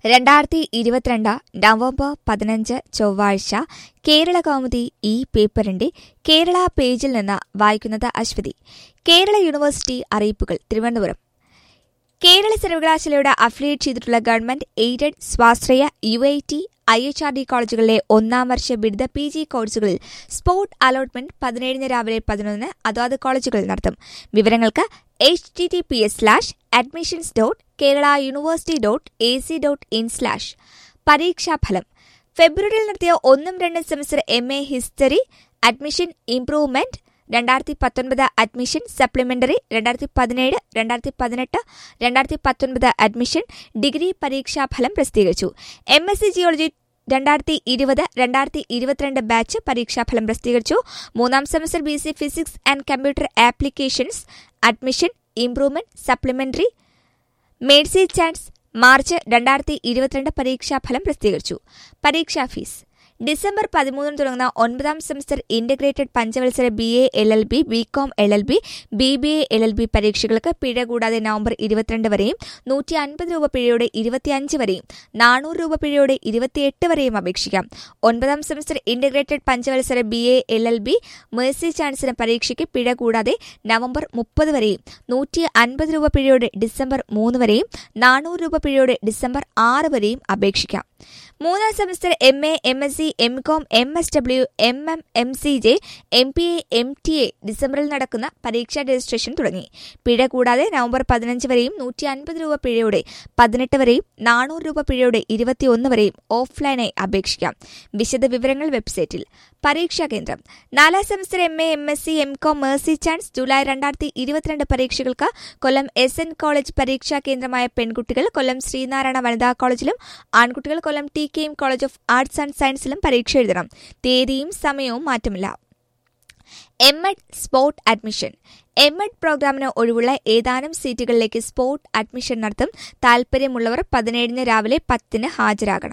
രണ്ടായിരത്തി ഇരുപത്തിരണ്ട് നവംബർ പതിനഞ്ച് ചൊവ്വാഴ്ച കേരള കൗമുദി ഈ പേപ്പറിന്റെ കേരള പേജിൽ നിന്ന് വായിക്കുന്നത് അശ്വതി കേരള യൂണിവേഴ്സിറ്റി അറിയിപ്പുകൾ തിരുവനന്തപുരം കേരള സർവകലാശാലയുടെ അഫിലിയേറ്റ് ചെയ്തിട്ടുള്ള ഗവൺമെന്റ് എയ്ഡഡ് സ്വാശ്രയ U I T I H R D കോളേജുകളിലെ ഒന്നാം വർഷ ബിരുദ പി ജി കോഴ്സുകളിൽ സ്പോട്ട് അലോട്ട്മെന്റ് പതിനേഴിന് രാവിലെ പതിനൊന്നിന് അതാത് കോളേജുകളിൽ നടത്തും വിവരങ്ങൾക്ക് H T T P S slash admissions dot Kerala university dot A C dot in slash പരീക്ഷാഫലം ഫെബ്രുവരിയിൽ നടത്തിയ ഒന്നും രണ്ടും semester M A history admission improvement രണ്ടായിരത്തി പത്തൊൻപത് അഡ്മിഷൻ സപ്ലിമെന്ററി രണ്ടായിരത്തി പതിനേഴ് രണ്ടായിരത്തി പതിനെട്ട് രണ്ടായിരത്തി പത്തൊൻപത് അഡ്മിഷൻ ഡിഗ്രി പരീക്ഷാഫലം പ്രസിദ്ധീകരിച്ചു എം എസ് സി ജിയോളജി രണ്ടായിരത്തി ഇരുപത് രണ്ടായിരത്തി ഇരുപത്തിരണ്ട് ബാച്ച് പരീക്ഷാഫലം പ്രസിദ്ധീകരിച്ചു മൂന്നാം semester B C physics and computer applications admission improvement supplementary mercy chance March രണ്ടായിരത്തി ഇരുപത്തിരണ്ട് പരീക്ഷാഫലം പ്രസിദ്ധീകരിച്ചു പരീക്ഷാ ഫീസ് ഡിസംബർ പതിമൂന്നിന് തുടങ്ങുന്ന ഒൻപതാം സെമസ്റ്റർ ഇന്റഗ്രേറ്റഡ് പഞ്ചവത്സര B A L L B B com L L B B B A L L B പരീക്ഷകൾക്ക് പിഴ കൂടാതെ നവംബർ ഇരുപത്തിരണ്ട് വരെയും നൂറ്റി അൻപത് രൂപ പിഴയോടെ ഇരുപത്തിയഞ്ച് വരെയും നാനൂറ് രൂപ പിഴയോടെ ഇരുപത്തിയെട്ട് വരെയും അപേക്ഷിക്കാം ഒൻപതാം സെമസ്റ്റർ ഇന്റഗ്രേറ്റഡ് പഞ്ചവത്സര B A L L B mercy ചാൻസിന് പരീക്ഷയ്ക്ക് പിഴ കൂടാതെ നവംബർ മുപ്പത് വരെയും നൂറ്റി അൻപത് രൂപ പിഴയോടെ ഡിസംബർ മൂന്ന് വരെയും നാനൂറ് രൂപ പിഴയോടെ ഡിസംബർ ആറ് വരെയും അപേക്ഷിക്കാം മൂന്നാം semester M A M S C M com M S W M M M C J M P A M T A ഡിസംബറിൽ നടക്കുന്ന പരീക്ഷാ രജിസ്ട്രേഷൻ തുടങ്ങി പിഴ കൂടാതെ നവംബർ പതിനഞ്ച് വരെയും നൂറ്റി അൻപത് രൂപ പിഴയോടെ പതിനെട്ട് വരെയും നാനൂറ് രൂപ പിഴയോടെ ഇരുപത്തിയൊന്ന് വരെയും ഓഫ്ലൈനായി അപേക്ഷിക്കാം വിശദ വിവരങ്ങൾ വെബ്സൈറ്റിൽ പരീക്ഷാ കേന്ദ്രം നാലാം semester M A M S C M com mercy chance July രണ്ടായിരത്തി ഇരുപത്തിരണ്ട് പരീക്ഷകൾക്ക് കൊല്ലം എസ് എൻ കോളേജ് പരീക്ഷാ കേന്ദ്രമായ പെൺകുട്ടികൾ കൊല്ലം ശ്രീനാരായണ വനിതാ കോളേജിലും ആൺകുട്ടികൾ Kollam T K M college of arts and സയൻസിലും പരീക്ഷ എഴുതണം തീയതിയും സമയവും മാറ്റമില്ല M Ed spot admission M Ed പ്രോഗ്രാമിന് ഒഴിവുള്ള ഏതാനും സീറ്റുകളിലേക്ക് സ്പോട്ട് അഡ്മിഷൻ നടത്തും താൽപര്യമുള്ളവർ പതിനേഴിന് രാവിലെ പത്തിന് ഹാജരാകണം